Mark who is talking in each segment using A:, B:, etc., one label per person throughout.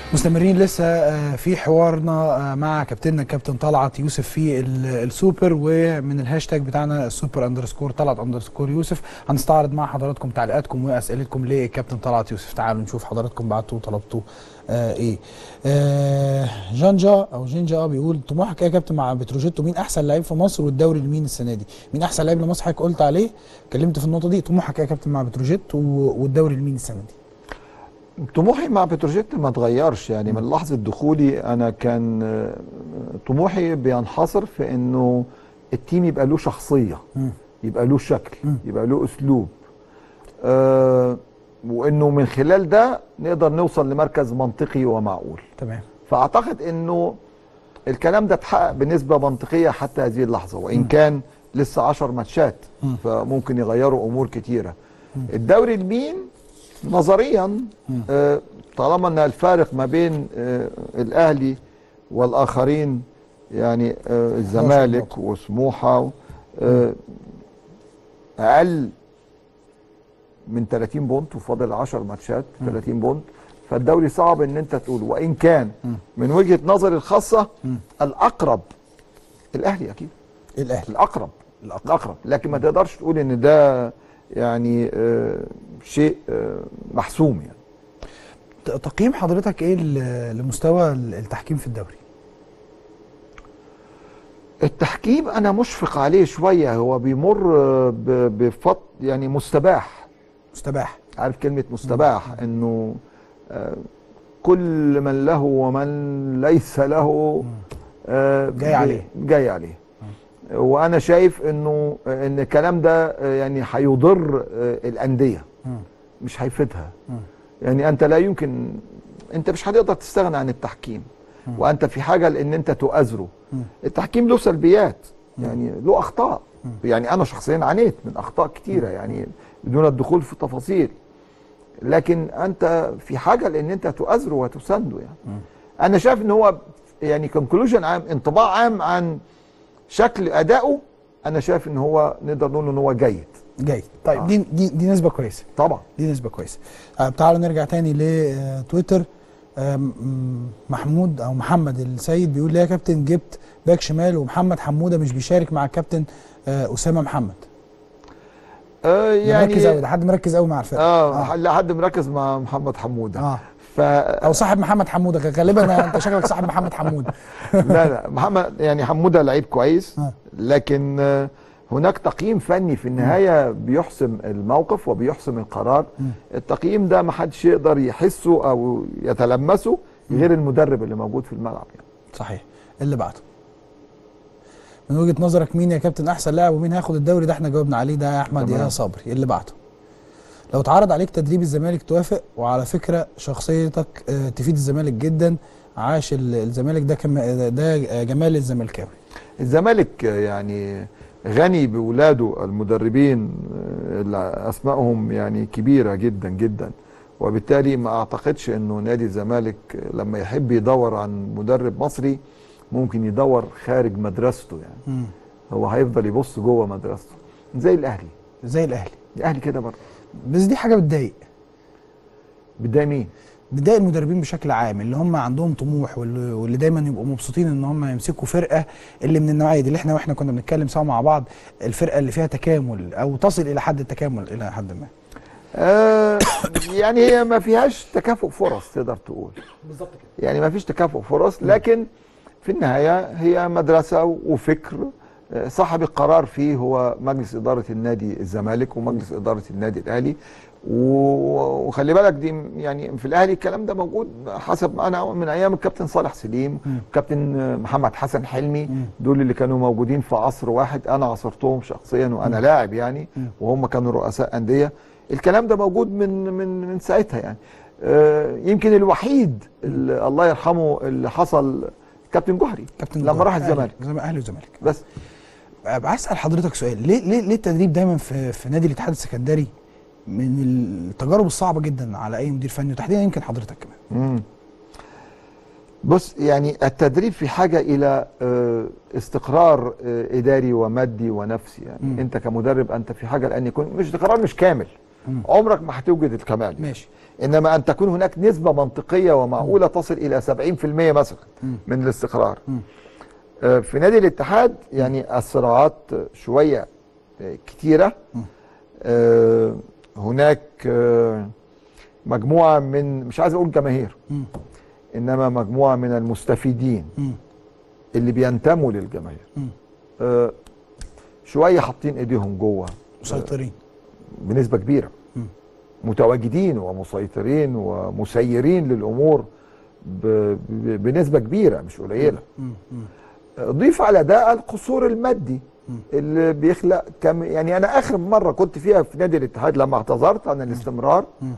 A: مستمرين لسه آه، في حوارنا آه، مع كابتننا كابتن طلعت يوسف في ال- السوبر ومن الهاشتاج بتاعنا السوبر اندرسكور طلعت اندرسكور يوسف هنستعرض مع حضراتكم تعليقاتكم واسئلتكم للكابتن طلعت يوسف تعالوا نشوف حضراتكم بعتوا طلبتوا آه ايه آه جانجا او جينجا اه بيقول طموحك ايه يا كابتن مع بتروجيتو مين احسن لعيب في مصر والدوري لمين السنه دي مين احسن لعيب لمصر حضرتك قلت عليه اتكلمت في النقطه دي طموحك ايه يا كابتن مع بتروجيت و- والدوري لمين السنه دي
B: طموحي مع بتروجيت ما اتغيرش يعني من لحظه دخولي انا كان آه، طموحي بينحصر في انه التيم يبقى له شخصيه
A: مم.
B: يبقى له شكل
A: مم.
B: يبقى له اسلوب آه وانه من خلال ده نقدر نوصل لمركز منطقي ومعقول
A: تمام
B: فاعتقد انه الكلام ده اتحقق بنسبه منطقيه حتى هذه اللحظه وان
A: مم.
B: كان لسه 10 ماتشات
A: مم.
B: فممكن يغيروا امور كتيره الدوري المين نظريا
A: مم.
B: آه، طالما ان الفارق ما بين آه، الاهلي والاخرين يعني آه، الزمالك
A: نقطة.
B: وسموحه آه، اقل من 30 بونت وفاضل 10 ماتشات 30 بونت فالدوري صعب ان انت تقول وان كان
A: مم.
B: من وجهه نظري الخاصه
A: مم.
B: الاقرب الاهلي اكيد
A: الاهلي
B: الاقرب
A: الأقرب.
B: الاقرب لكن ما تقدرش تقول ان ده يعني آه، شيء آه، محسوم يعني
A: ت- تقييم حضرتك ايه ل- لمستوى ال- التحكيم في الدوري
B: التحكيم انا مشفق عليه شويه هو بيمر آه، ب- بفط يعني مستباح
A: مستباح
B: عارف كلمه مستباح انه آه، كل من له ومن ليس له آه،
A: جاي عليه.
B: جاي عليه وانا شايف انه آه، ان الكلام ده آه، يعني هيضر آه، الانديه
A: مم.
B: مش هيفيدها
A: مم.
B: يعني انت لا يمكن انت مش هتقدر تستغنى عن التحكيم وانت في حاجه لان انت تؤازره
A: مم.
B: التحكيم له سلبيات يعني له اخطاء يعني انا شخصيا عانيت من اخطاء كتيره يعني بدون الدخول في تفاصيل لكن انت في حاجه لان انت تؤازره وتسانده يعني انا شايف ان هو يعني كونكلوجن عام انطباع عام عن شكل ادائه انا شايف ان هو نقدر نقول ان هو جيد
A: جيد طيب
B: آه.
A: دي دي دي نسبه كويسه
B: طبعا
A: دي نسبه كويسه طيب تعالوا نرجع تاني لتويتر آم، محمود او محمد السيد بيقول لي يا كابتن جبت باك شمال ومحمد حموده مش بيشارك مع الكابتن آه، اسامه محمد
B: آه
A: يعني مركز قوي
B: يعني
A: ده حد مركز قوي مع الفرقه
B: اه لا حد مركز مع محمد حموده
A: اه
B: ف
A: او صاحب محمد حموده غالبا انت شكلك صاحب محمد حموده
B: لا لا محمد يعني حموده لعيب كويس
A: آه.
B: لكن آه، هناك تقييم فني في النهايه بيحسم الموقف وبيحسم القرار التقييم ده ما حدش يقدر يحسه او يتلمسه غير المدرب اللي موجود في الملعب يعني
A: صحيح اللي بعده من وجهه نظرك مين يا كابتن احسن لاعب ومين هياخد الدوري ده احنا جاوبنا عليه ده يا احمد
B: تمام.
A: يا صبري اللي بعده لو اتعرض عليك تدريب الزمالك توافق وعلى فكره شخصيتك آه، تفيد الزمالك جدا عاش ال- الزمالك ده كم ده- ده جمال الزملكاوي
B: الزمالك آه، يعني غني بولاده المدربين آه، اللي اسمائهم يعني كبيره جدا جدا وبالتالي ما اعتقدش انه نادي الزمالك لما يحب يدور عن مدرب مصري ممكن يدور خارج مدرسته يعني هو هيفضل يبص جوه مدرسته زي الاهلي
A: زي الاهلي
B: الاهلي كده برضه
A: بس دي حاجه بتضايق
B: بتضايق مين؟
A: بتضايق المدربين بشكل عام اللي هم عندهم طموح واللي, واللي دايما يبقوا مبسوطين ان هم يمسكوا فرقه اللي من النوعيه دي اللي احنا واحنا كنا بنتكلم سوا مع بعض الفرقه اللي فيها تكامل او تصل الى حد التكامل الى حد ما
B: آه يعني هي ما فيهاش تكافؤ فرص تقدر تقول
A: بالظبط كده
B: يعني ما فيش تكافؤ فرص لكن في النهاية هي مدرسة وفكر آه، صاحب القرار فيه هو مجلس إدارة النادي الزمالك ومجلس إدارة النادي الأهلي و- وخلي بالك دي يعني في الأهلي الكلام ده موجود حسب أنا من أيام الكابتن صالح سليم كابتن آه، محمد حسن حلمي دول اللي كانوا موجودين في عصر واحد أنا عصرتهم شخصيا وأنا لاعب يعني وهم كانوا رؤساء أندية الكلام ده موجود من من من ساعتها يعني آه، يمكن الوحيد اللي الله يرحمه اللي حصل كابتن جوهري
A: كابتن
B: لما
A: جوهر.
B: راح
A: أهلي.
B: الزمالك
A: زم- اهلي والزمالك
B: بس
A: أبقى عايز اسال حضرتك سؤال ليه ليه ليه التدريب دايما في في نادي الاتحاد السكندري من التجارب الصعبه جدا على اي مدير فني وتحديدا يمكن حضرتك كمان
B: مم. بص يعني التدريب في حاجة إلى آه، استقرار آه، إداري ومادي ونفسي يعني
A: مم.
B: أنت كمدرب أنت في حاجة لأن يكون مش استقرار مش كامل عمرك ما هتوجد الكمال
A: ماشي
B: انما ان تكون هناك نسبه منطقيه ومعقوله تصل الى 70% مثلا
A: مم.
B: من الاستقرار
A: مم.
B: آه، في نادي الاتحاد يعني الصراعات شويه آه، كتيره
A: مم.
B: آه، هناك آه، مجموعه من مش عايز اقول جماهير
A: مم.
B: انما مجموعه من المستفيدين
A: مم.
B: اللي بينتموا للجماهير
A: مم.
B: آه، شويه حاطين ايديهم جوه
A: مسيطرين
B: بنسبه كبيره
A: مم.
B: متواجدين ومسيطرين ومسيرين للامور ب- ب- بنسبه كبيره مش قليله
A: مم. مم.
B: ضيف على ده القصور المادي
A: مم.
B: اللي بيخلق كم يعني انا اخر مره كنت فيها في نادي الاتحاد لما اعتذرت عن الاستمرار
A: مم.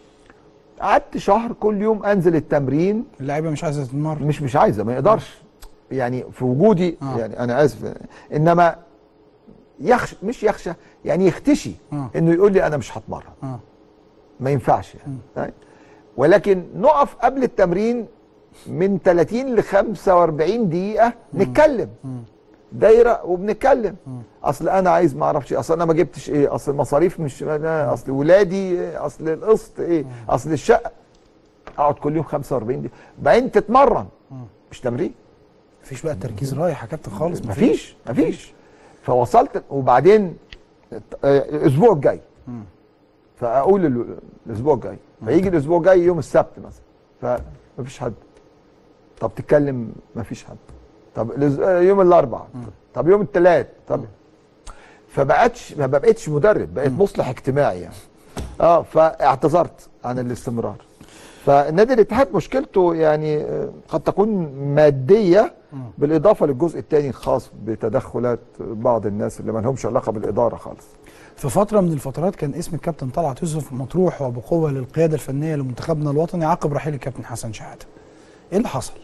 B: قعدت شهر كل يوم انزل التمرين
A: اللعيبه مش عايزه تتمرن
B: مش مش عايزه ما يقدرش يعني في وجودي
A: آه.
B: يعني انا اسف انما يخشى مش يخشى يعني يختشي
A: آه.
B: انه يقول لي انا مش هتمرن
A: اه
B: ما ينفعش يعني طيب. ولكن نقف قبل التمرين من 30 ل 45 دقيقة نتكلم
A: مم.
B: دايرة وبنتكلم
A: مم.
B: اصل انا عايز ما اعرفش اصل انا ما جبتش ايه اصل المصاريف مش أنا اصل ولادي إيه؟ اصل القسط ايه اصل الشقة اقعد كل يوم 45 دقيقة بعدين تتمرن
A: مم.
B: مش تمرين
A: مفيش بقى التركيز رايح يا كابتن خالص
B: مفيش مفيش فوصلت وبعدين آه، الاسبوع الجاي
A: مم.
B: فاقول ال- الاسبوع الجاي فيجي الاسبوع الجاي يوم السبت مثلا فمفيش حد طب تتكلم مفيش حد طب الأس- آه، يوم الاربعاء طب يوم الثلاث طب فبقتش ما بقتش مدرب بقيت مصلح اجتماعي يعني اه فاعتذرت عن الاستمرار فالنادي الاتحاد مشكلته يعني آه، قد تكون ماديه بالاضافه للجزء الثاني الخاص بتدخلات بعض الناس اللي ما لهمش علاقه بالاداره خالص
A: في فتره من الفترات كان اسم الكابتن طلعت يوسف مطروح وبقوه للقياده الفنيه لمنتخبنا الوطني عقب رحيل الكابتن حسن شحاته ايه اللي حصل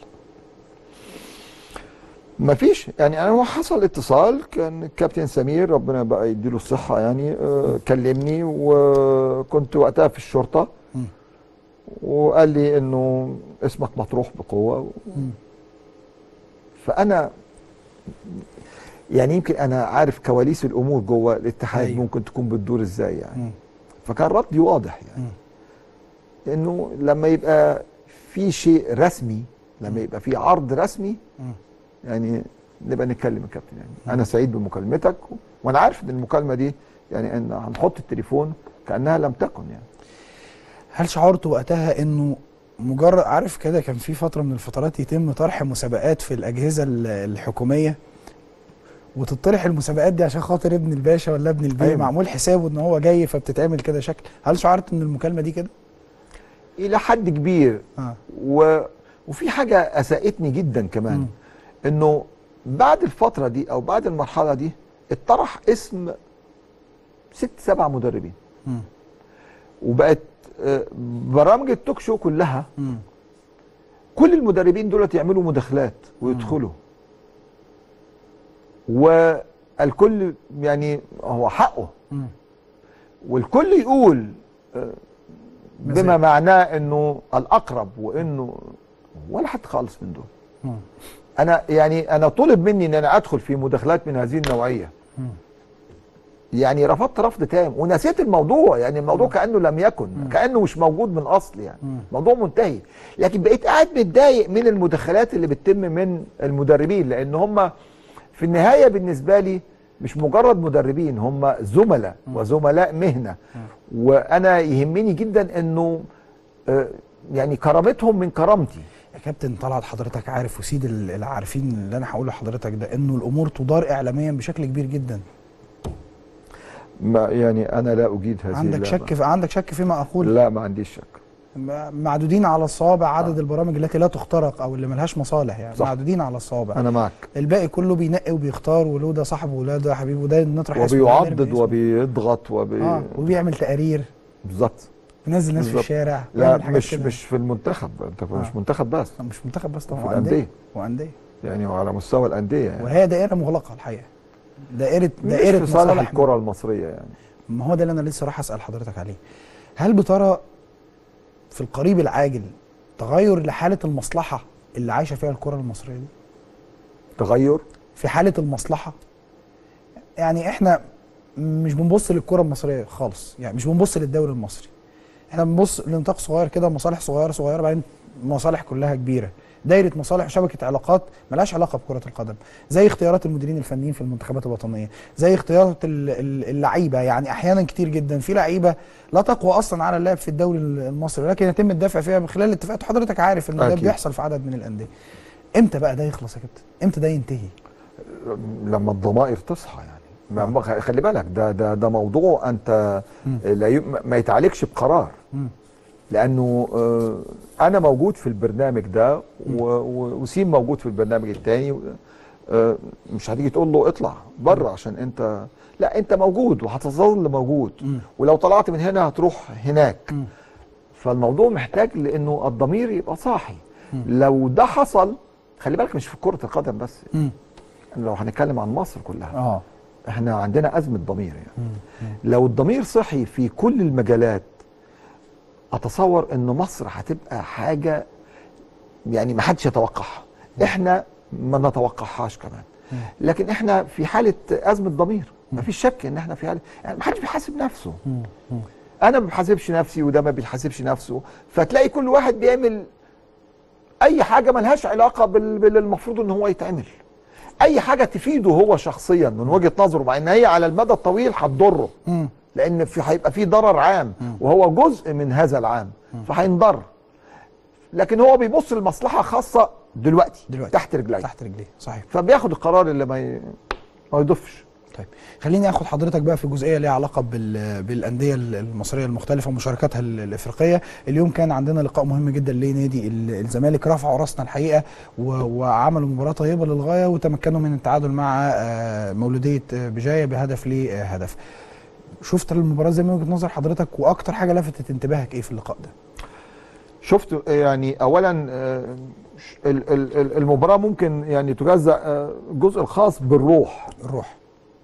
B: ما فيش يعني انا هو حصل اتصال كان الكابتن سمير ربنا بقى يديله الصحه يعني آه كلمني وكنت وقتها في الشرطه
A: مم.
B: وقال لي انه اسمك مطروح بقوه
A: مم.
B: فانا يعني يمكن انا عارف كواليس الامور جوه الاتحاد
A: أيوة.
B: ممكن تكون بتدور ازاي يعني
A: مم.
B: فكان ردي واضح يعني انه لما يبقى في شيء رسمي لما يبقى في عرض رسمي
A: مم.
B: يعني نبقى نتكلم يا كابتن يعني انا سعيد بمكالمتك و... وانا عارف ان المكالمه دي يعني ان هنحط التليفون كانها لم تكن يعني
A: هل شعرت وقتها انه مجرد عارف كده كان في فتره من الفترات يتم طرح مسابقات في الاجهزه ال- الحكوميه وتطرح المسابقات دي عشان خاطر ابن الباشا ولا ابن البيه
B: أيوة.
A: معمول حسابه ان هو جاي فبتتعمل كده شكل هل شعرت ان المكالمه دي كده
B: الى حد كبير
A: اه
B: و... وفي حاجه اساءتني جدا كمان
A: مم.
B: انه بعد الفتره دي او بعد المرحله دي اتطرح اسم ست سبع مدربين
A: مم.
B: وبقت آه، برامج التوك شو كلها
A: مم.
B: كل المدربين دولت يعملوا مداخلات ويدخلوا والكل يعني هو حقه
A: مم.
B: والكل يقول آه، بما
A: مزاج.
B: معناه انه الاقرب وانه ولا حد خالص من دول
A: مم.
B: انا يعني انا طلب مني ان انا ادخل في مداخلات من هذه النوعيه
A: مم.
B: يعني رفضت رفض تام ونسيت الموضوع يعني الموضوع كانه لم يكن كانه مش موجود من اصل يعني
A: مم.
B: موضوع منتهي لكن بقيت قاعد متضايق من المداخلات اللي بتتم من المدربين لان هم في النهايه بالنسبه لي مش مجرد مدربين هم زملاء وزملاء مهنه وانا يهمني جدا انه آه، يعني كرامتهم من كرامتي
A: يا كابتن طلعت حضرتك عارف وسيد ال- العارفين اللي انا هقوله لحضرتك ده انه الامور تدار اعلاميا بشكل كبير جدا
B: ما يعني انا لا اجيد هذه
A: عندك
B: اللعبة.
A: شك في عندك شك فيما اقول
B: لا ما عنديش شك
A: م- معدودين على الصوابع عدد البرامج التي لا تخترق او اللي ملهاش مصالح يعني
B: صح.
A: معدودين على الصوابع
B: انا معك
A: الباقي كله بينقي وبيختار وله ده صاحبه ولا ده حبيبه وده نطرح اسمه وده نرمي
B: وبيعضد
A: اسمه.
B: وبيضغط وبي
A: اه وبيعمل تقارير
B: بالظبط
A: بينزل ناس في
B: بالظبط.
A: الشارع
B: لا
A: بيعمل حاجات
B: مش
A: كده.
B: مش في المنتخب انت مش
A: آه.
B: منتخب بس
A: مش منتخب بس
B: في
A: طبعا
B: الأندية.
A: وانديه وانديه
B: يعني وعلى مستوى الانديه يعني
A: وهي دائره مغلقه الحقيقه دائره
B: مش
A: دائره
B: في صالح
A: مصالح
B: الكره المصريه يعني
A: ما هو ده اللي انا لسه راح اسال حضرتك عليه هل بترى في القريب العاجل تغير لحاله المصلحه اللي عايشه فيها الكره المصريه دي
B: تغير
A: في حاله المصلحه يعني احنا مش بنبص للكره المصريه خالص يعني مش بنبص للدوري المصري احنا بنبص لنطاق صغير كده مصالح صغيره صغيره بعدين مصالح كلها كبيره دايره مصالح وشبكه علاقات ملهاش علاقه بكره القدم زي اختيارات المديرين الفنيين في المنتخبات الوطنيه زي اختيارات ال- ال- اللعيبه يعني احيانا كتير جدا في لعيبه لا تقوى اصلا على اللعب في الدوري المصري ولكن يتم الدفع فيها من خلال الاتفاقات وحضرتك عارف ان ده
B: أكيد.
A: بيحصل في عدد من الانديه امتى بقى ده يخلص يا كابتن امتى ده ينتهي
B: لما الضمائر تصحى يعني ما- ما خلي بالك ده ده ده موضوع انت
A: مم.
B: لا ي- ما يتعالجش بقرار
A: مم.
B: لانه آه، انا موجود في البرنامج ده و- و- وسيم موجود في البرنامج الثاني مش هتيجي تقول له اطلع بره عشان انت لا انت موجود وهتظل موجود
A: مم.
B: ولو طلعت من هنا هتروح هناك
A: مم.
B: فالموضوع محتاج لانه الضمير يبقى صاحي لو ده حصل خلي بالك مش في كرة القدم بس
A: مم.
B: لو هنتكلم عن مصر كلها
A: اه
B: احنا عندنا أزمة ضمير يعني
A: مم.
B: لو الضمير صحي في كل المجالات اتصور ان مصر هتبقى حاجة يعني ما حدش يتوقعها احنا ما نتوقعهاش كمان
A: مم.
B: لكن احنا في حالة أزمة ضمير ما فيش شك ان احنا في حالة يعني ما حدش بيحاسب نفسه
A: مم. مم.
B: انا ما بحاسبش نفسي وده ما بيحاسبش نفسه فتلاقي كل واحد بيعمل اي حاجه ملهاش علاقه بال- باللي المفروض ان هو يتعمل اي حاجه تفيده هو شخصيا من وجهه نظره مع ان هي على المدى الطويل هتضره
A: مم.
B: لان في هيبقى في ضرر عام وهو جزء من هذا العام فهينضر لكن هو بيبص لمصلحه خاصه دلوقتي,
A: دلوقتي.
B: تحت رجليه
A: تحت رجليه صحيح
B: فبياخد القرار اللي ما ي- ما يضفش
A: طيب خليني اخد حضرتك بقى في جزئيه ليها علاقه بال... بالانديه المصريه المختلفه ومشاركاتها ال- الافريقيه اليوم كان عندنا لقاء مهم جدا لنادي ال- الزمالك رفعوا راسنا الحقيقه و... وعملوا مباراه طيبه للغايه وتمكنوا من التعادل مع آه، مولوديه آه، بجايه بهدف لهدف شفت المباراه زي من وجهه نظر حضرتك واكتر حاجه لفتت انتباهك ايه في اللقاء ده
B: شفت يعني اولا آه، ش- ال- ال- ال- المباراه ممكن يعني تجزأ آه، الجزء الخاص بالروح
A: الروح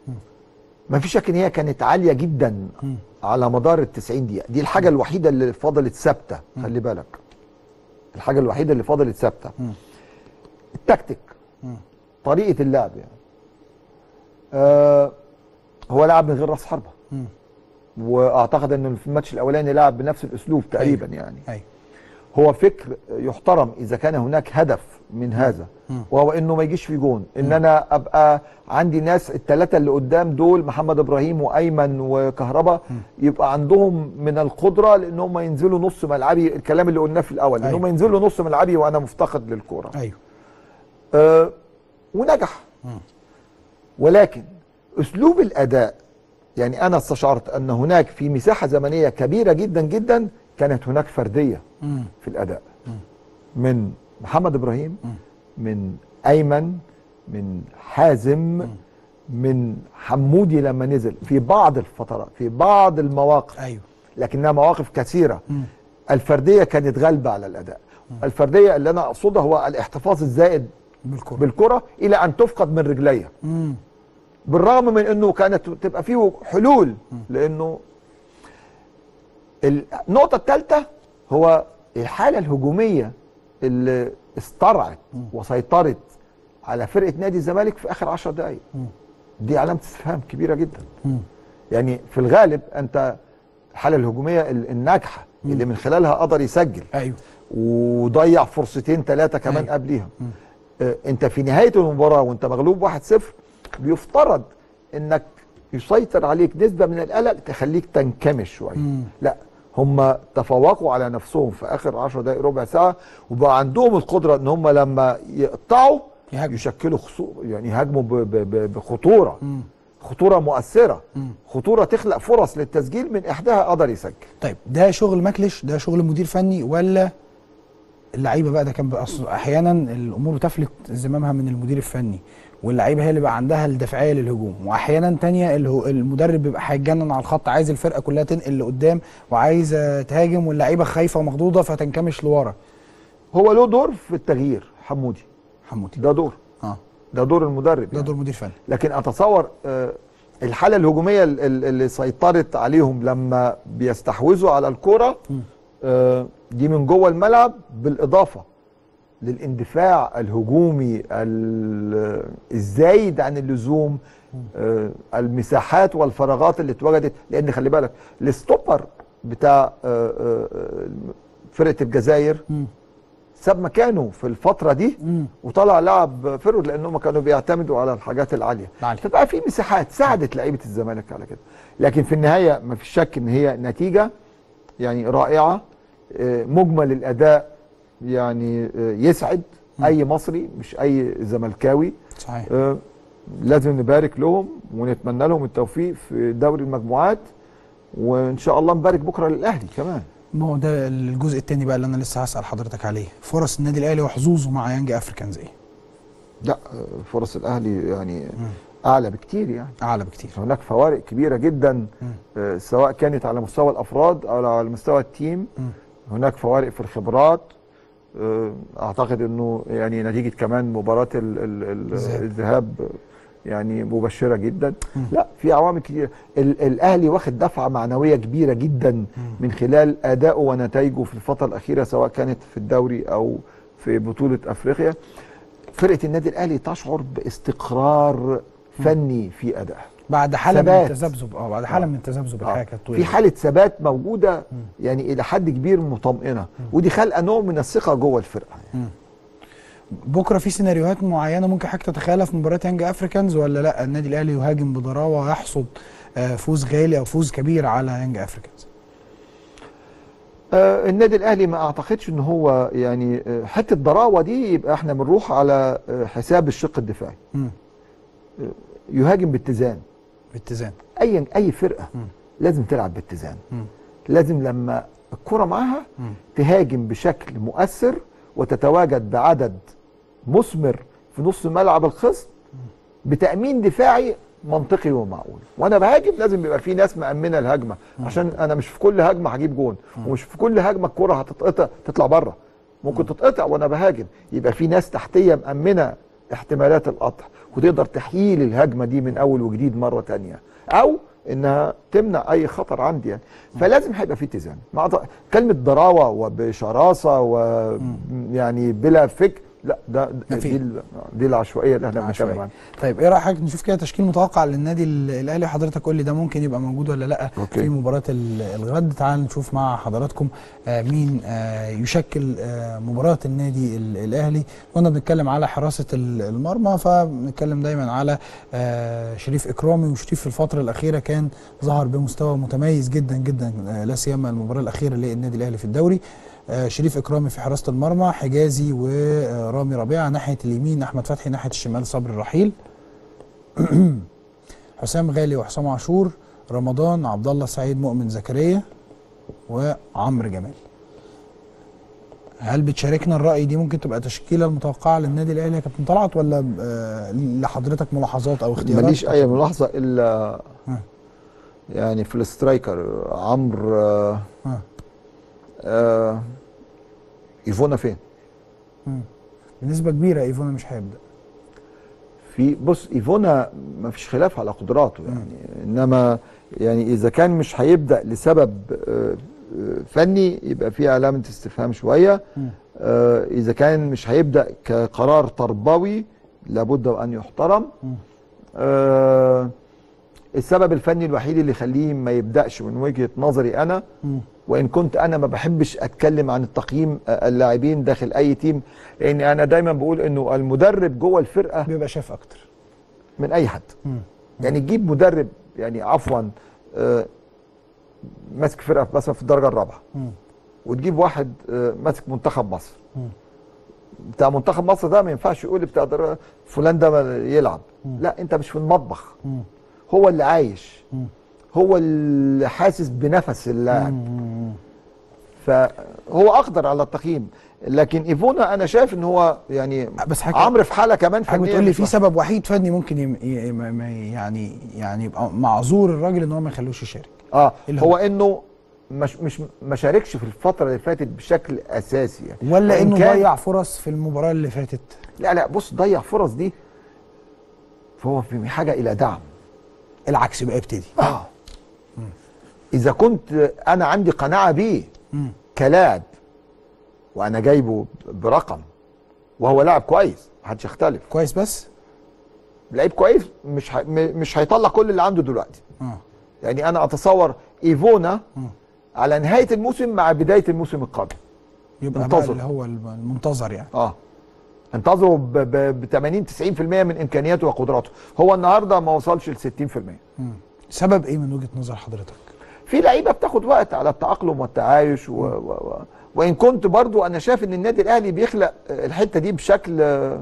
B: ما في شك ان هي كانت عاليه جدا
A: مم.
B: على مدار ال 90 دقيقه دي الحاجه الوحيده اللي فضلت ثابته خلي بالك الحاجه الوحيده اللي فضلت ثابته
A: مم.
B: التكتيك
A: مم.
B: طريقه اللعب يعني آه هو لعب من غير راس حربه
A: مم.
B: واعتقد انه في الماتش الاولاني لعب بنفس الاسلوب تقريبا
A: أيوة.
B: يعني
A: ايوه
B: هو فكر يحترم اذا كان هناك هدف من هذا
A: مم.
B: وهو انه ما يجيش في جون ان انا ابقى عندي ناس الثلاثه اللي قدام دول محمد ابراهيم وايمن وكهربا يبقى عندهم من القدره لان هم ينزلوا نص ملعبي الكلام اللي قلناه في الاول ان
A: أيوة.
B: هم ينزلوا نص ملعبي وانا مفتقد للكوره
A: ايوه
B: أه ونجح
A: مم.
B: ولكن اسلوب الاداء يعني انا استشعرت ان هناك في مساحه زمنيه كبيره جدا جدا كانت هناك فرديه
A: مم.
B: في الاداء من محمد ابراهيم
A: مم.
B: من ايمن من حازم من حمودي لما نزل في بعض الفترات في بعض المواقف
A: ايوه
B: لكنها مواقف كثيره
A: مم.
B: الفرديه كانت غالبه على الاداء الفرديه اللي انا اقصدها هو الاحتفاظ الزائد
A: بالكره
B: بالكره الى ان تفقد من رجليها
A: مم.
B: بالرغم من انه كانت تبقى فيه حلول لانه النقطه الثالثه هو الحاله الهجوميه اللي استرعت وسيطرت على فرقه نادي الزمالك في اخر 10 دقائق دي علامه استفهام كبيره جدا
A: مم.
B: يعني في الغالب انت الحاله الهجوميه ال- الناجحه اللي من خلالها قدر يسجل
A: ايوه
B: وضيع فرصتين ثلاثه كمان
A: أيوة.
B: قبليها آه، انت في نهايه المباراه وانت مغلوب 1-0 بيفترض انك يسيطر عليك نسبه من القلق تخليك تنكمش شويه
A: مم.
B: لا هم تفوقوا على نفسهم في اخر 10 دقائق ربع ساعه وبقى عندهم القدره ان هم لما يقطعوا
A: يهاجموا.
B: يشكلوا خصو يعني يهاجموا ب- ب- ب- بخطوره
A: مم.
B: خطوره مؤثره
A: مم.
B: خطوره تخلق فرص للتسجيل من احداها قدر يسجل
A: طيب ده شغل مكلش ده شغل مدير فني ولا اللعيبه بقى ده كان بقى أصل احيانا الامور بتفلت زمامها من المدير الفني واللعيبه هي اللي بقى عندها الدفاعيه للهجوم واحيانا تانية الهو- المدرب بيبقى هيتجنن على الخط عايز الفرقه كلها تنقل لقدام وعايزه تهاجم واللعيبه خايفه ومخضوضه فتنكمش لورا
B: هو له دور في التغيير حمودي
A: حمودي
B: ده دور
A: اه
B: ده دور المدرب
A: ده
B: يعني.
A: دور مدير فني
B: لكن اتصور آه، الحاله الهجوميه ال- ال- اللي سيطرت عليهم لما بيستحوذوا على الكره آه، دي من جوه الملعب بالاضافه للاندفاع الهجومي ال- الزايد عن اللزوم آه، المساحات والفراغات اللي اتوجدت لان خلي بالك الستوبر بتاع آه، آه، آه، فرقه الجزائر
A: مم.
B: ساب مكانه في الفتره دي
A: مم.
B: وطلع لعب فيرود لانهم كانوا بيعتمدوا على الحاجات العاليه
A: العالية.
B: فبقى في مساحات ساعدت لعيبه الزمالك على كده لكن في النهايه ما فيش شك ان هي نتيجه يعني رائعه آه، مجمل الاداء يعني آه، يسعد اي مصري مش اي زملكاوي
A: صحيح
B: آه، لازم نبارك لهم ونتمنى لهم التوفيق في دوري المجموعات وان شاء الله نبارك بكره للاهلي كمان
A: ما هو ده الجزء الثاني بقى اللي انا لسه هسال حضرتك عليه فرص النادي الاهلي وحظوظه مع يانج افريكانز ايه
B: لا آه، فرص الاهلي يعني اعلى بكتير يعني
A: اعلى بكتير
B: هناك فوارق كبيره جدا آه، سواء كانت على مستوى الافراد او على مستوى التيم
A: مم.
B: هناك فوارق في الخبرات آه، اعتقد انه يعني نتيجه كمان مباراه ال- ال- ال-
A: الذهاب.
B: الذهاب يعني مبشره جدا لا في عوامل كتير ال- الاهلي واخد دفعه معنويه كبيره جدا من خلال ادائه ونتائجه في الفتره الاخيره سواء كانت في الدوري او في بطوله افريقيا فرقه النادي الاهلي تشعر باستقرار فني في ادائها
A: بعد حاله من
B: ثبات.
A: التذبذب اه بعد حاله من التذبذب
B: آه.
A: الحقيقه كانت طويله
B: في حاله ثبات موجوده يعني الى حد كبير مطمئنه ودي خلقه نوع من الثقه جوه الفرقه
A: بكره في سيناريوهات معينه ممكن حضرتك تتخيلها في مباراه يانج افريكانز ولا لا النادي الاهلي يهاجم بضراوه ويحصد آه، فوز غالي او فوز كبير على يانج افريكانز
B: آه النادي الاهلي ما اعتقدش ان هو يعني آه، حته ضراوه دي يبقى احنا بنروح على آه، حساب الشق الدفاعي
A: مم.
B: يهاجم باتزان
A: باتزان
B: اي اي فرقه
A: مم.
B: لازم تلعب باتزان
A: مم.
B: لازم لما الكره معاها
A: مم.
B: تهاجم بشكل مؤثر وتتواجد بعدد مثمر في نص ملعب الخصم بتامين دفاعي منطقي ومعقول وانا بهاجم لازم يبقى في ناس مامنه الهجمه عشان انا مش في كل هجمه هجيب جون ومش في كل هجمه الكره هتتقطع تطلع بره ممكن تتقطع وانا بهاجم يبقى في ناس تحتيه مامنه احتمالات القطع وتقدر تحيل الهجمه دي من اول وجديد مره تانية او انها تمنع اي خطر عندي يعني فلازم هيبقى في اتزان مع ض- كلمه ضراوه وبشراسه ويعني بلا فكر لا ده ده-
A: مفيش.
B: دي ال- دي العشوائيه اللي احنا بنتكلم
A: عشوائي.
B: عنها
A: طيب ايه رايك نشوف كده تشكيل متوقع للنادي ال- الاهلي حضرتك قول لي ده ممكن يبقى موجود ولا لا
B: أوكي.
A: في مباراه ال- الغد تعال نشوف مع حضراتكم آه مين آه يشكل آه مباراه النادي ال- الاهلي كنا بنتكلم على حراسه ال- المرمى فبنتكلم دايما على آه شريف اكرامي وشريف في الفتره الاخيره كان ظهر بمستوى متميز جدا جدا آه لا سيما المباراه الاخيره للنادي الاهلي في الدوري آه، شريف اكرامي في حراسه المرمى حجازي ورامي ربيعه ناحيه اليمين احمد فتحي ناحيه الشمال صبري الرحيل حسام غالي وحسام عاشور رمضان عبد الله سعيد مؤمن زكريا وعمرو جمال هل بتشاركنا الراي دي ممكن تبقى تشكيله المتوقعه للنادي الاهلي يا كابتن طلعت ولا آه، لحضرتك ملاحظات او اختيارات
B: ماليش اي ملاحظه الا
A: ها.
B: يعني في السترايكر عمرو آه
A: ها.
B: آه ايفونا فين؟
A: مم. بنسبه كبيره ايفونا مش هيبدا
B: في بص ايفونا ما فيش خلاف على قدراته يعني انما يعني اذا كان مش هيبدا لسبب آه، آه، فني يبقى في علامه استفهام شويه
A: مم.
B: آه، اذا كان مش هيبدا كقرار تربوي لابد وان يحترم
A: مم.
B: آه، السبب الفني الوحيد اللي يخليه ما يبداش من وجهه نظري انا
A: مم.
B: وان كنت انا ما بحبش اتكلم عن التقييم آه، اللاعبين داخل اي تيم لان انا دايما بقول انه المدرب جوه الفرقه
A: بيبقى شاف اكتر
B: من اي حد
A: مم.
B: يعني تجيب مدرب يعني عفوا آه، ماسك فرقه مثلا في الدرجه الرابعه
A: مم.
B: وتجيب واحد آه، ماسك منتخب مصر
A: مم.
B: بتاع منتخب مصر ده ما ينفعش يقول بتاع در- فلان ده ما يلعب
A: مم.
B: لا انت مش في المطبخ
A: مم.
B: هو اللي عايش
A: مم.
B: هو اللي حاسس بنفس اللاعب
A: مم.
B: فهو اقدر على التقييم لكن ايفونا انا شايف ان هو يعني
A: بس حضرتك
B: عمرو في حاله كمان
A: حضرتك
B: فنيه
A: بتقول لي
B: مش
A: في
B: وحشة.
A: سبب وحيد فني ممكن يم... ي... ما- ما- يعني يعني يبقى معذور الراجل ان هو ما يخلوش يشارك
B: اه
A: اللي
B: هو
A: هو؟
B: انه مش مش ما شاركش في الفتره اللي فاتت بشكل اساسي يعني
A: ولا
B: وإن
A: انه
B: كان-
A: ضيع فرص في المباراه اللي فاتت
B: لا لا بص ضيع فرص دي فهو في حاجه الى دعم
A: العكس بقى يبتدي
B: اه اذا كنت انا عندي قناعه بيه
A: مم.
B: كلاعب وانا جايبه برقم وهو لاعب كويس محدش يختلف
A: كويس بس
B: لعيب كويس مش ه... م- مش هيطلع كل اللي عنده دلوقتي
A: اه
B: يعني انا اتصور ايفونا على نهايه الموسم مع بدايه الموسم القادم
A: يبقى بقى
B: انتظر.
A: اللي هو المنتظر يعني
B: اه انتظروا ب ب- ب 80 90% من امكانياته وقدراته هو النهارده ما وصلش ل 60%
A: مم. سبب ايه من وجهه نظر حضرتك؟
B: في لعيبه بتاخد وقت على التاقلم والتعايش و... و... و... وان كنت برضو انا شايف ان النادي الاهلي بيخلق الحته دي بشكل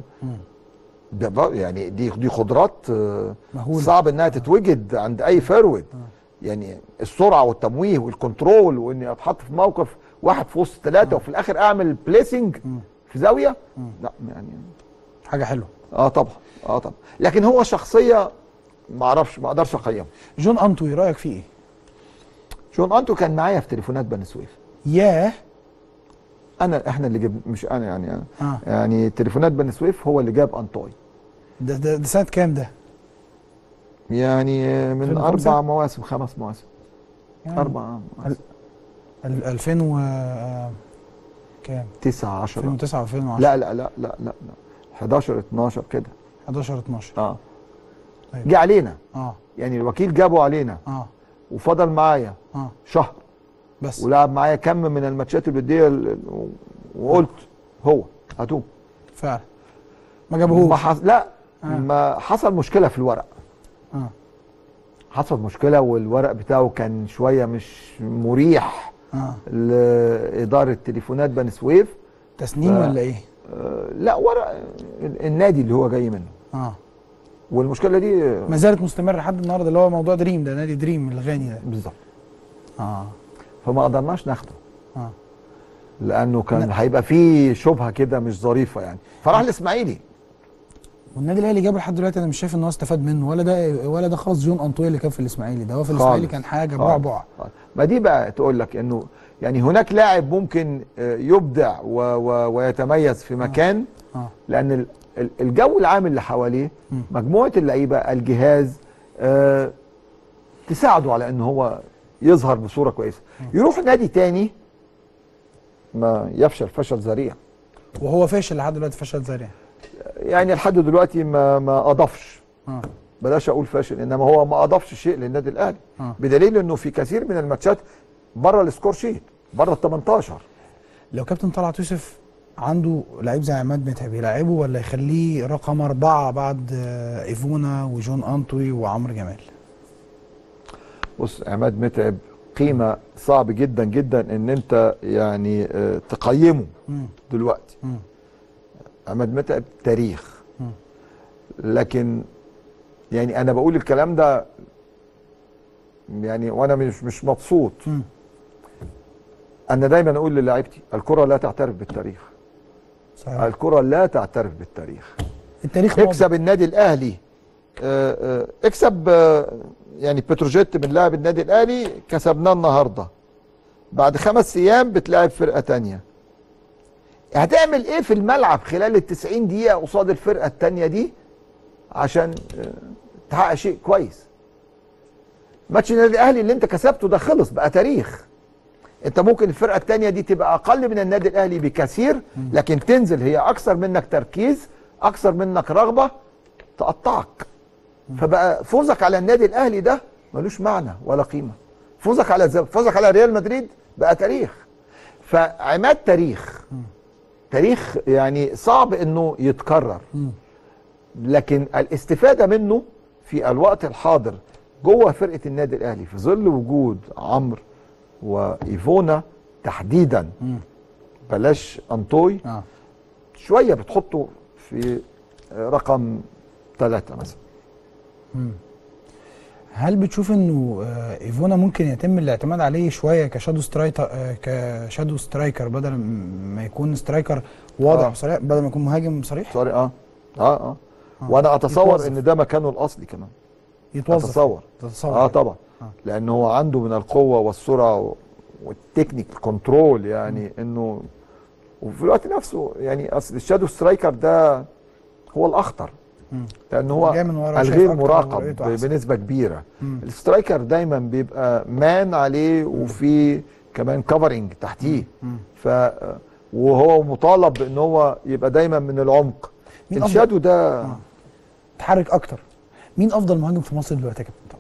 B: ده بر- يعني دي دي قدرات آه،
A: مهولة.
B: صعب انها تتوجد عند اي فرود يعني السرعه والتمويه والكنترول واني اتحط في موقف واحد في وسط ثلاثه وفي الاخر اعمل بليسنج في زاويه لا يعني
A: حاجه حلوه
B: اه طبعا اه طبعا لكن هو شخصيه ما اعرفش ما اقدرش اقيمه
A: جون انطوي رايك فيه ايه؟
B: جون انتو كان معايا في تليفونات بني سويف
A: ياه
B: انا احنا اللي جب مش انا يعني أنا
A: آه.
B: يعني تليفونات بني سويف هو اللي جاب انطوي
A: ده ده, ده سنه كام ده؟
B: يعني من
A: 2005
B: اربع مواسم خمس مواسم
A: يعني
B: اربع مواسم
A: ال- 2000 و آه، كام؟
B: 9 10
A: 2009 و2010
B: لا لا لا لا لا لا 11 12 كده
A: 11 12
B: اه
A: أيوة.
B: جه علينا
A: اه
B: يعني الوكيل جابه علينا
A: اه
B: وفضل معايا
A: اه
B: شهر
A: بس
B: ولعب معايا كم من الماتشات الوديه ال- وقلت هو هاتوه
A: فعلا ما
B: ما
A: جابوهوش
B: حص... لا
A: آه.
B: ما حصل مشكله في الورق
A: اه
B: حصل مشكله والورق بتاعه كان شويه مش مريح
A: اه
B: لاداره تليفونات بني سويف
A: تسنيم
B: ف-
A: ولا ايه؟
B: آه، لا ورق ال- النادي اللي هو جاي منه
A: اه
B: والمشكله دي آه،
A: ما زالت مستمره لحد النهارده اللي هو موضوع دريم ده نادي دريم الغاني ده
B: بالظبط
A: اه
B: فما قدرناش ناخده
A: اه
B: لانه كان
A: لا.
B: هيبقى فيه شبهه كده مش ظريفه يعني فراح الاسماعيلي
A: والنادي الاهلي جابه لحد دلوقتي انا مش شايف ان هو استفاد منه ولا ده ولا ده خالص جون انطوي اللي كان في الاسماعيلي ده هو في الاسماعيلي
B: خالص.
A: كان حاجه
B: خالص.
A: بعبع
B: خالص. ما دي بقى تقول لك انه يعني هناك لاعب ممكن آه، يبدع و و ويتميز في مكان
A: اه
B: لان ال- ال- الجو العام اللي حواليه
A: مم.
B: مجموعه اللعيبه الجهاز آه تساعده على ان هو يظهر بصوره كويسه يروح نادي تاني ما يفشل فشل ذريع
A: وهو فاشل لحد دلوقتي فشل ذريع
B: يعني لحد دلوقتي ما ما اضافش
A: اه
B: بلاش اقول فاشل انما هو ما اضافش شيء للنادي الاهلي
A: آه.
B: بدليل انه في كثير من الماتشات بره السكور شيت بره ال 18
A: لو كابتن طلعت يوسف عنده لعيب زي عماد متعب يلعبه ولا يخليه رقم أربعة بعد آه، إيفونا وجون أنطوي وعمرو جمال
B: بص عماد متعب قيمه صعب جدا جدا ان انت يعني آه، تقيمه
A: مم.
B: دلوقتي
A: مم.
B: عماد متعب تاريخ
A: مم.
B: لكن يعني انا بقول الكلام ده يعني وانا مش مش مبسوط
A: مم.
B: انا دايما اقول للاعيبتي الكره لا تعترف بالتاريخ
A: صحيح
B: الكره لا تعترف بالتاريخ
A: التاريخ ماضي.
B: اكسب النادي الاهلي آه، آه، اكسب آه، يعني بتروجيت من لاعب النادي الاهلي كسبناه النهارده بعد خمس ايام بتلاعب فرقه تانية هتعمل ايه في الملعب خلال ال 90 دقيقه قصاد الفرقه التانية دي عشان آه، تحقق شيء كويس ماتش النادي الاهلي اللي انت كسبته ده خلص بقى تاريخ انت ممكن الفرقه الثانيه دي تبقى اقل من النادي الاهلي بكثير لكن تنزل هي اكثر منك تركيز اكثر منك رغبه تقطعك فبقى فوزك على النادي الاهلي ده ملوش معنى ولا قيمه فوزك على زب... فوزك على ريال مدريد بقى تاريخ فعماد تاريخ تاريخ يعني صعب انه يتكرر
A: مم.
B: لكن الاستفاده منه في الوقت الحاضر جوه فرقه النادي الاهلي في ظل وجود عمرو وايفونا تحديدا
A: مم.
B: بلاش انطوي
A: اه
B: شويه بتحطه في رقم ثلاثة مثلا
A: مم. هل بتشوف انه آه، ايفونا ممكن يتم الاعتماد عليه شويه كشادو سترايكر آه، كشادو سترايكر بدل م- ما يكون سترايكر واضح
B: آه.
A: وصريح بدل ما يكون مهاجم صريح
B: سوري اه اه اه
A: آه.
B: وانا اتصور
A: يتوظف.
B: ان ده مكانه الاصلي كمان
A: يتوظف
B: اتصور
A: تتصور
B: اه طبعا
A: آه.
B: لان هو عنده من القوه والسرعه والتكنيك كنترول يعني انه وفي الوقت نفسه يعني اصل الشادو سترايكر ده هو الاخطر
A: مم.
B: لان هو
A: جاي من ورا شايف
B: الغير
A: أكتر
B: مراقب
A: ورؤيته أحسن.
B: بنسبه كبيره
A: مم.
B: السترايكر دايما بيبقى مان عليه وفي كمان كفرنج تحتيه
A: مم.
B: ف وهو مطالب بان هو يبقى دايما من العمق
A: مين أفضل؟
B: الشادو ده
A: تحرك اكتر مين افضل مهاجم في مصر دلوقتي يا كابتن طلعت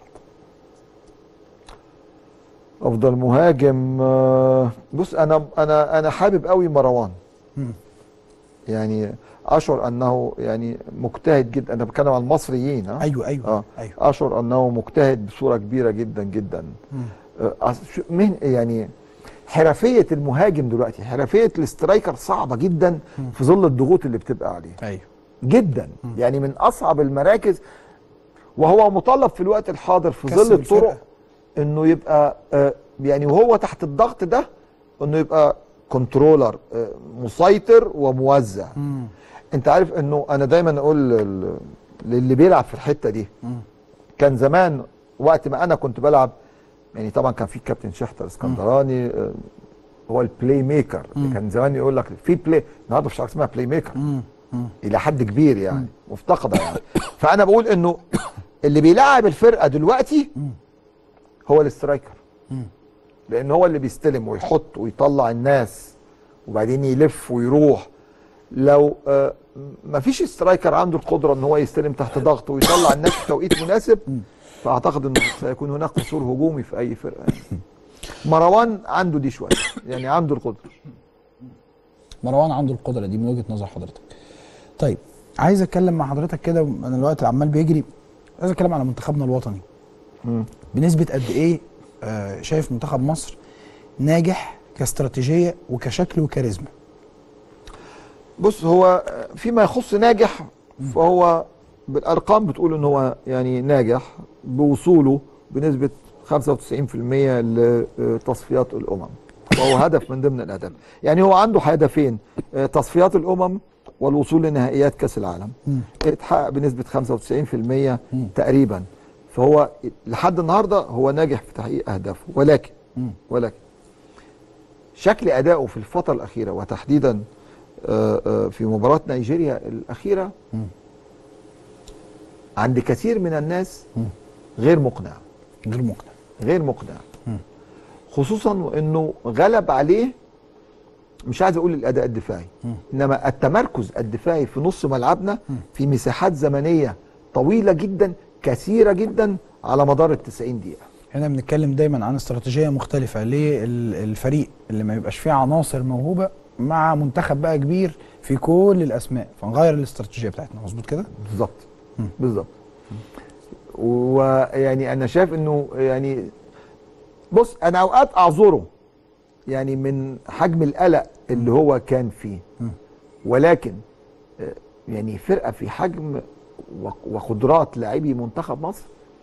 B: افضل مهاجم آه، بص انا انا انا حابب قوي مروان
A: مم.
B: يعني اشعر انه يعني مجتهد جدا انا بتكلم عن المصريين ها
A: ايوه ايوه
B: اه
A: ايوه
B: اشعر انه مجتهد بصوره كبيره جدا جدا
A: مم.
B: آه، أص- شو- مهن يعني حرفيه المهاجم دلوقتي حرفيه الاسترايكر صعبه جدا
A: مم.
B: في ظل الضغوط اللي بتبقى عليه
A: ايوه
B: جدا يعني من اصعب المراكز وهو مطالب في الوقت الحاضر في
A: كسب
B: ظل الطرق
A: الفرقة.
B: انه يبقى آه، يعني وهو تحت الضغط ده انه يبقى كنترولر آه، مسيطر وموزع
A: مم.
B: انت عارف انه انا دايما اقول لل- للي بيلعب في الحته دي
A: مم.
B: كان زمان وقت ما انا كنت بلعب يعني طبعا كان في كابتن شحتر اسكندراني آه، هو البلاي ميكر
A: مم.
B: كان زمان يقول لك في بلاي النهارده مفيش حاجه اسمها بلاي ميكر
A: مم. مم.
B: الى حد كبير يعني مفتقده يعني فانا بقول انه اللي بيلعب الفرقه دلوقتي
A: مم.
B: هو الاسترايكر
A: مم.
B: لان هو اللي بيستلم ويحط ويطلع الناس وبعدين يلف ويروح لو آه مفيش سترايكر عنده القدره ان هو يستلم تحت ضغط ويطلع الناس في توقيت مناسب فاعتقد انه سيكون هناك قصور هجومي في اي فرقه يعني. مروان عنده دي شويه يعني عنده القدره
A: مروان عنده القدره دي من وجهه نظر حضرتك طيب عايز اتكلم مع حضرتك كده انا الوقت عمال بيجري عايز اتكلم على منتخبنا الوطني
B: مم.
A: بنسبه قد ايه آه شايف منتخب مصر ناجح كاستراتيجيه وكشكل وكاريزما
B: بص هو فيما يخص ناجح فهو بالارقام بتقول ان هو يعني ناجح بوصوله بنسبه 95% لتصفيات الامم وهو هدف من ضمن الاهداف يعني هو عنده هدفين آه، تصفيات الامم والوصول لنهائيات كاس العالم
A: مم.
B: اتحقق بنسبه 95% تقريبا فهو لحد النهارده هو ناجح في تحقيق اهدافه ولكن
A: مم.
B: ولكن شكل ادائه في الفتره الاخيره وتحديدا آه، آه، في مباراه نيجيريا الاخيره
A: مم.
B: عند كثير من الناس
A: مم.
B: غير مقنع
A: غير مقنع
B: غير مقنع
A: مم.
B: خصوصا وانه غلب عليه مش عايز اقول الاداء الدفاعي
A: مم.
B: انما التمركز الدفاعي في نص ملعبنا في مساحات زمنيه طويله جدا كثيره جدا على مدار ال 90 دقيقه
A: هنا بنتكلم دايما عن استراتيجيه مختلفه للفريق اللي ما يبقاش فيه عناصر موهوبه مع منتخب بقى كبير في كل الاسماء فنغير الاستراتيجيه بتاعتنا مظبوط كده
B: بالظبط
A: مم.
B: بالظبط ويعني انا شايف انه يعني بص انا اوقات اعذره يعني من حجم القلق اللي هو كان فيه
A: مم.
B: ولكن آه، يعني فرقه في حجم و- وقدرات لاعبي منتخب مصر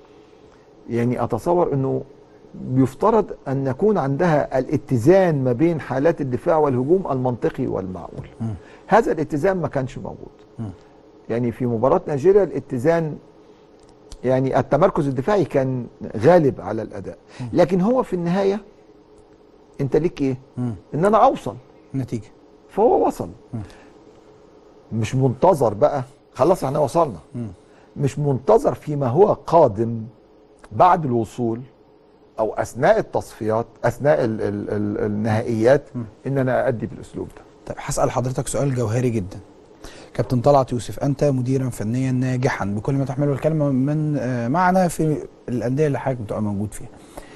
B: يعني اتصور انه بيفترض ان يكون عندها الاتزان ما بين حالات الدفاع والهجوم المنطقي والمعقول
A: مم.
B: هذا الاتزان ما كانش موجود
A: مم.
B: يعني في مباراة نيجيريا الاتزان يعني التمركز الدفاعي كان غالب على الأداء لكن هو في النهاية أنت ليك إيه؟
A: مم.
B: إن أنا أوصل
A: النتيجه
B: فهو وصل
A: مم.
B: مش منتظر بقى خلاص احنا وصلنا
A: مم.
B: مش منتظر فيما هو قادم بعد الوصول أو أثناء التصفيات أثناء ال ال ال النهائيات إن أنا أأدي بالأسلوب ده
A: طيب هسأل حضرتك سؤال جوهري جدا كابتن طلعت يوسف أنت مديرا فنيا ناجحا بكل ما تحمله الكلمة من آه، معنى في الأندية اللي حضرتك بتبقى موجود فيها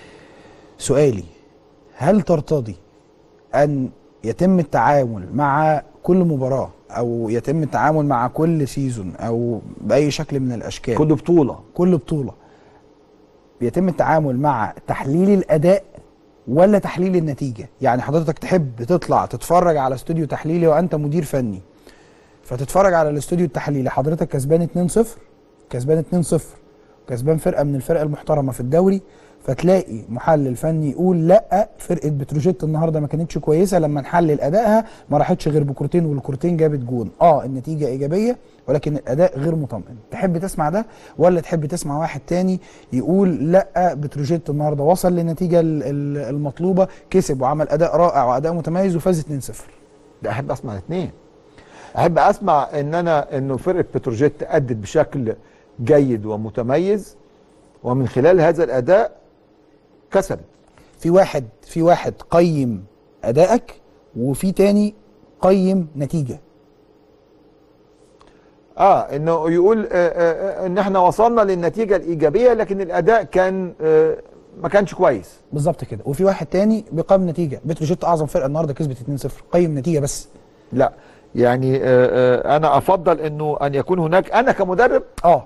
A: سؤالي هل ترتضي أن يتم التعامل مع كل مباراة أو يتم التعامل مع كل سيزون أو بأي شكل من الأشكال
B: كل بطولة
A: كل بطولة بيتم التعامل مع تحليل الأداء ولا تحليل النتيجة يعني حضرتك تحب تطلع تتفرج على استوديو تحليلي وأنت مدير فني فتتفرج على الاستوديو التحليلي حضرتك كسبان 2-0 كسبان 2-0 كسبان فرقة من الفرق المحترمة في الدوري فتلاقي محلل فني يقول لا فرقه بتروجيت النهارده ما كانتش كويسه لما نحلل ادائها ما راحتش غير بكورتين والكورتين جابت جون اه النتيجه ايجابيه ولكن الاداء غير مطمئن تحب تسمع ده ولا تحب تسمع واحد تاني يقول لا بتروجيت النهارده وصل للنتيجه ال- ال- المطلوبه كسب وعمل اداء رائع واداء متميز وفاز 2-0
B: ده احب اسمع الاثنين احب اسمع ان انا انه فرقه بتروجيت ادت بشكل جيد ومتميز ومن خلال هذا الاداء كسبت
A: في واحد في واحد قيم ادائك وفي تاني قيم نتيجه
B: اه انه يقول آه آه آه، ان احنا وصلنا للنتيجه الايجابيه لكن الاداء كان آه ما كانش كويس
A: بالظبط كده وفي واحد تاني بيقيم نتيجه بتروجيت اعظم فرقه النهارده كسبت 2-0 قيم نتيجه بس
B: لا يعني آه آه انا افضل انه ان يكون هناك انا كمدرب
A: اه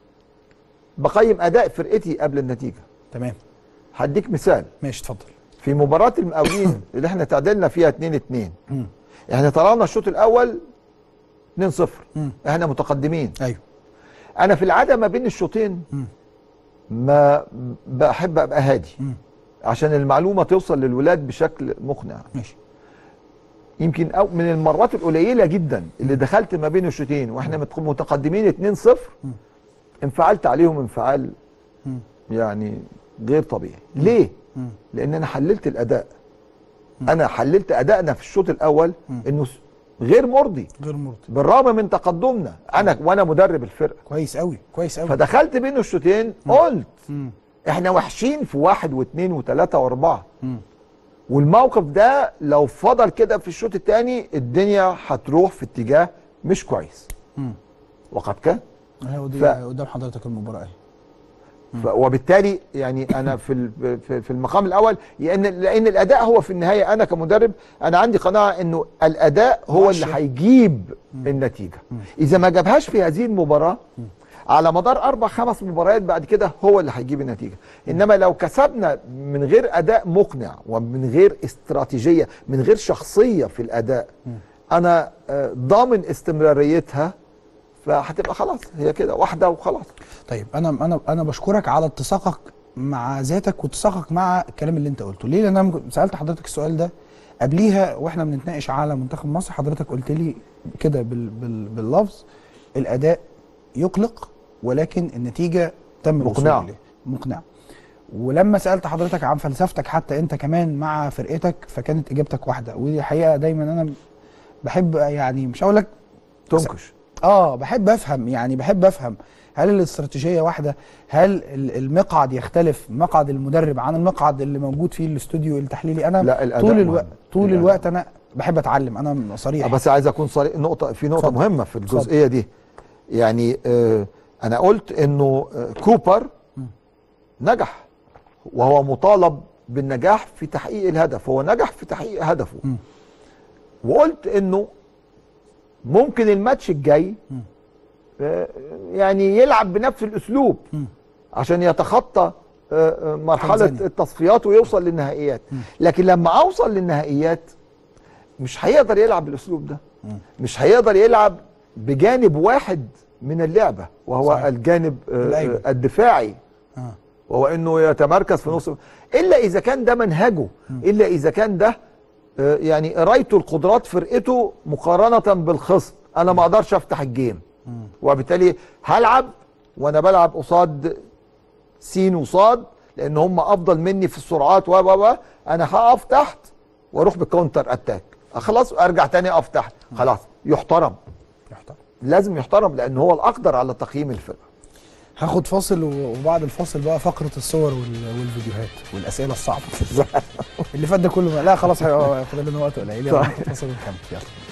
B: بقيم اداء فرقتي قبل النتيجه
A: تمام
B: هديك مثال
A: ماشي اتفضل
B: في مباراه المقاولين اللي احنا تعادلنا فيها 2 2
A: مم.
B: احنا طلعنا الشوط الاول 2 0
A: مم.
B: احنا متقدمين
A: ايوه
B: انا في العاده ما بين الشوطين
A: مم.
B: ما بحب ابقى هادي
A: مم.
B: عشان المعلومه توصل للولاد بشكل مقنع
A: ماشي
B: يمكن أو من المرات القليله جدا اللي دخلت ما بين الشوطين واحنا مت- متقدمين 2 0
A: مم.
B: انفعلت عليهم انفعال
A: مم.
B: يعني غير طبيعي ليه
A: مم.
B: لان انا حللت الاداء انا حللت ادائنا في الشوط الاول
A: مم.
B: انه س- غير مرضي
A: غير مرضي
B: بالرغم من تقدمنا انا وانا مدرب الفرقه
A: كويس قوي كويس قوي
B: فدخلت بين الشوطين قلت
A: مم.
B: احنا وحشين في واحد واثنين وثلاثه واربعه
A: مم.
B: والموقف ده لو فضل كده في الشوط الثاني الدنيا هتروح في اتجاه مش كويس
A: مم.
B: وقد كان
A: اهي ودي
B: ف-
A: قدام حضرتك المباراه اهي
B: ف- وبالتالي يعني انا في ال- في في المقام الاول لان لان الاداء هو في النهايه انا كمدرب انا عندي قناعه انه الاداء هو اللي
A: مؤشر.
B: هيجيب النتيجه اذا ما جابهاش في هذه المباراه على مدار اربع خمس مباريات بعد كده هو اللي هيجيب النتيجه انما لو كسبنا من غير اداء مقنع ومن غير استراتيجيه من غير شخصيه في الاداء انا آه، ضامن استمراريتها فهتبقى خلاص هي كده واحده وخلاص
A: طيب انا انا انا بشكرك على اتساقك مع ذاتك واتساقك مع الكلام اللي انت قلته ليه لان انا مج- سالت حضرتك السؤال ده قبليها واحنا بنتناقش على منتخب مصر حضرتك قلت لي كده بال بال باللفظ الاداء يقلق ولكن النتيجه تم الوصول
B: مقنعة.
A: إليه. مقنعه ولما سالت حضرتك عن فلسفتك حتى انت كمان مع فرقتك فكانت اجابتك واحده ودي حقيقه دايما انا بحب يعني مش هقول لك
B: تنكش
A: اه بحب افهم يعني بحب افهم هل الاستراتيجيه واحده هل ال- المقعد يختلف مقعد المدرب عن المقعد اللي موجود فيه الاستوديو التحليلي انا
B: لا، الأداء
A: طول
B: مهم.
A: الوقت طول
B: الأداء.
A: الوقت انا بحب اتعلم انا صريح
B: بس عايز اكون صريح نقطه في نقطه
A: اتفضل.
B: مهمه في الجزئيه دي يعني آه انا قلت انه آه كوبر نجح وهو مطالب بالنجاح في تحقيق الهدف هو نجح في تحقيق هدفه
A: مم.
B: وقلت انه ممكن الماتش الجاي
A: مم.
B: آه، يعني يلعب بنفس الاسلوب
A: مم.
B: عشان يتخطى آه، آه، مرحله
A: تنزانيا.
B: التصفيات ويوصل للنهائيات لكن لما اوصل للنهائيات مش هيقدر يلعب بالاسلوب ده
A: مم.
B: مش هيقدر يلعب بجانب واحد من اللعبه وهو
A: صحيح.
B: الجانب آه،
A: الأيمن.
B: آه، الدفاعي
A: آه.
B: وهو انه يتمركز في نص الا اذا كان ده منهجه الا اذا كان ده آه، يعني قرايته القدرات فرقته مقارنه بالخصم انا ما اقدرش افتح الجيم وبالتالي هلعب وانا بلعب قصاد سين وصاد لان هم افضل مني في السرعات و و و انا هقف تحت واروح بالكونتر اتاك خلاص ارجع تاني اقف تحت خلاص يحترم
A: يحترم
B: لازم يحترم لان هو الاقدر على تقييم الفرقه
A: هاخد فاصل و- وبعد الفاصل بقى فقره الصور وال- والفيديوهات والاسئله الصعبه اللي فات ده كله لا خلاص هياخد لنا وقت قليل يلا
B: طيب.
A: ناخد فاصل ونكمل يلا